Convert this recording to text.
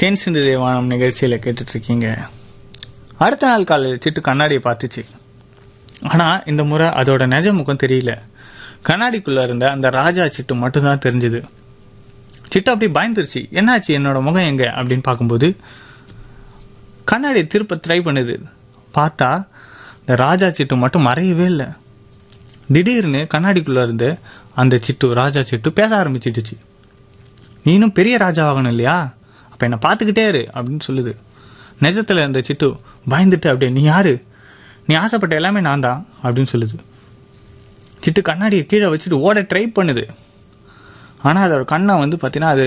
தேன் சிந்து தேவானம் நிகழ்ச்சியில் கேட்டுட்டு இருக்கீங்க அடுத்த நாள் காலையில் சிட்டு கண்ணாடியை பார்த்துச்சு ஆனால் இந்த முறை அதோட நிஜ முகம் தெரியல கண்ணாடிக்குள்ளே இருந்த அந்த ராஜா சிட்டு மட்டும்தான் தெரிஞ்சுது சிட்டு அப்படி பயந்துருச்சு என்னாச்சு என்னோட முகம் எங்க அப்படின்னு பார்க்கும்போது கண்ணாடியை திருப்ப ட்ரை பண்ணுது பார்த்தா இந்த ராஜா சிட்டு மட்டும் மறையவே இல்லை திடீர்னு கண்ணாடிக்குள்ளே இருந்து அந்த சிட்டு ராஜா சிட்டு பேச ஆரம்பிச்சிடுச்சு நீனும் பெரிய ராஜா ஆகணும் இல்லையா அப்போ என்னை பார்த்துக்கிட்டே இரு அப்படின்னு சொல்லுது நிஜத்தில் இருந்த சிட்டு பயந்துட்டு அப்படியே நீ யாரு நீ ஆசைப்பட்ட எல்லாமே நான் தான் அப்படின்னு சொல்லுது சிட்டு கண்ணாடியை கீழே வச்சுட்டு ஓட ட்ரை பண்ணுது ஆனால் அதோட கண்ணை வந்து பார்த்தீங்கன்னா அது